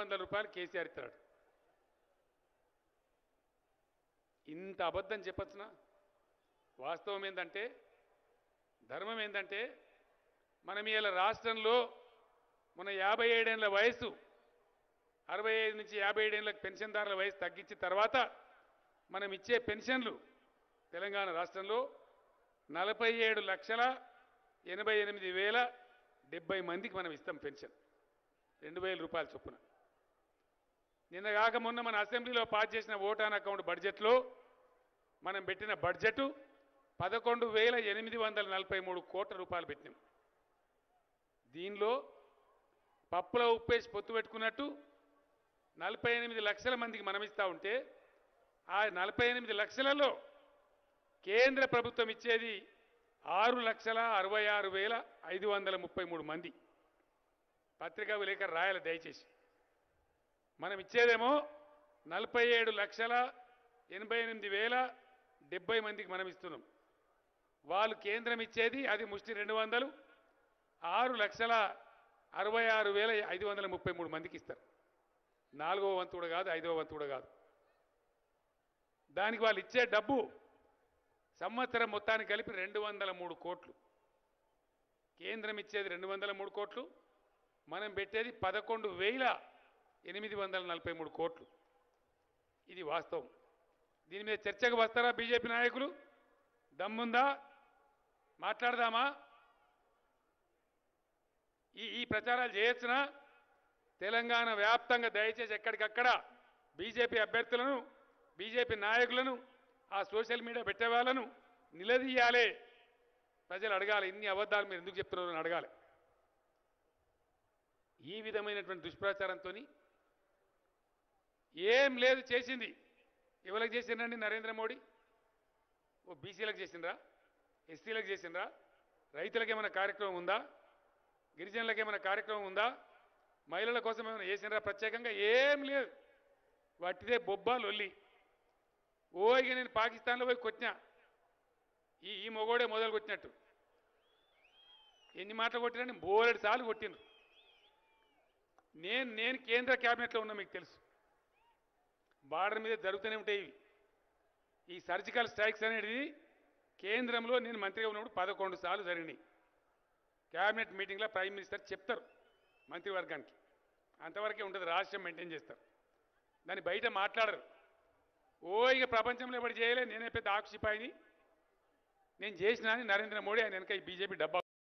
వందల రూపాయలు కేసీఆర్ ఇస్తాడు ఇంత అబద్ధం చెప్పచ్చునా వాస్తవం ఏంటంటే ధర్మం ఏంటంటే మనం ఇలా రాష్ట్రంలో మన యాభై ఏడేళ్ల వయసు అరవై ఐదు నుంచి యాభై ఏడేళ్లకు పెన్షన్దారుల వయసు తగ్గించిన తర్వాత మనం ఇచ్చే పెన్షన్లు తెలంగాణ రాష్ట్రంలో నలభై ఏడు లక్షల ఎనభై ఎనిమిది వేల డెబ్బై మందికి మనం ఇస్తాం పెన్షన్ రెండు వేల రూపాయల చొప్పున నిన్న కాక మొన్న మన అసెంబ్లీలో పాస్ చేసిన ఓటాన్ అకౌంట్ బడ్జెట్లో మనం పెట్టిన బడ్జెట్ పదకొండు వేల ఎనిమిది వందల నలభై మూడు కోట్ల రూపాయలు పెట్టినాం దీనిలో పప్పులో ఉప్పేసి పొత్తు పెట్టుకున్నట్టు నలభై ఎనిమిది లక్షల మందికి మనం ఇస్తా ఉంటే ఆ నలభై ఎనిమిది లక్షలలో కేంద్ర ప్రభుత్వం ఇచ్చేది ఆరు లక్షల అరవై ఆరు వేల ఐదు వందల ముప్పై మూడు మంది పత్రికా విలేకరు రాయాలి దయచేసి మనం ఇచ్చేదేమో నలభై ఏడు లక్షల ఎనభై ఎనిమిది వేల డెబ్బై మందికి మనం ఇస్తున్నాం వాళ్ళు కేంద్రం ఇచ్చేది అది ముష్టి రెండు వందలు ఆరు లక్షల అరవై ఆరు వేల ఐదు వందల ముప్పై మూడు మందికి ఇస్తారు నాలుగో వంతు కూడా కాదు ఐదవ వంతు కూడా కాదు దానికి వాళ్ళు ఇచ్చే డబ్బు సంవత్సరం మొత్తానికి కలిపి రెండు వందల మూడు కోట్లు కేంద్రం ఇచ్చేది రెండు వందల మూడు కోట్లు మనం పెట్టేది పదకొండు వేల ఎనిమిది వందల నలభై మూడు కోట్లు ఇది వాస్తవం దీని మీద చర్చకు వస్తారా బీజేపీ నాయకులు దమ్ముందా మాట్లాడదామా ఈ ఈ ప్రచారాలు చేయొచ్చునా తెలంగాణ వ్యాప్తంగా దయచేసి ఎక్కడికక్కడ బీజేపీ అభ్యర్థులను బీజేపీ నాయకులను ఆ సోషల్ మీడియా పెట్టే వాళ్ళను నిలదీయాలి ప్రజలు అడగాలి ఇన్ని అబద్ధాలు మీరు ఎందుకు చెప్తున్నారు అని అడగాలి ఈ విధమైనటువంటి దుష్ప్రచారంతో ఏం లేదు చేసింది ఎవరికి చేసిండ్రండి నరేంద్ర మోడీ ఓ బీసీలకు చేసిండ్రా ఎస్సీలకు చేసిండ్రా రైతులకు ఏమైనా కార్యక్రమం ఉందా గిరిజనులకు ఏమైనా కార్యక్రమం ఉందా మహిళల కోసం ఏమైనా చేసిండ్రా ప్రత్యేకంగా ఏం లేదు వట్టిదే బొబ్బా లొల్లి ఓ ఇక నేను పాకిస్తాన్లో పోయి కొట్టినా ఈ ఈ మొగోడే మొదలు కొట్టినట్టు ఎన్ని మాటలు కొట్టినా బోలెడు సార్లు కొట్టిండ్రు నేను నేను కేంద్ర క్యాబినెట్లో ఉన్నా మీకు తెలుసు బార్డర్ మీద జరుగుతూనే ఉంటాయి ఇవి ఈ సర్జికల్ స్ట్రైక్స్ అనేది కేంద్రంలో నేను మంత్రిగా ఉన్నప్పుడు పదకొండు సార్లు జరిగినాయి క్యాబినెట్ మీటింగ్లో ప్రైమ్ మినిస్టర్ చెప్తారు మంత్రివర్గానికి అంతవరకే ఉంటుంది రాష్ట్రం మెయింటైన్ చేస్తారు దాన్ని బయట మాట్లాడరు ఓ ఇక ప్రపంచంలో ఎవరు చేయలే నేనే పెద్ద ఆక్షిపాయిని నేను చేసినా అని నరేంద్ర మోడీ ఆయన వెనక ఈ బీజేపీ డబ్బా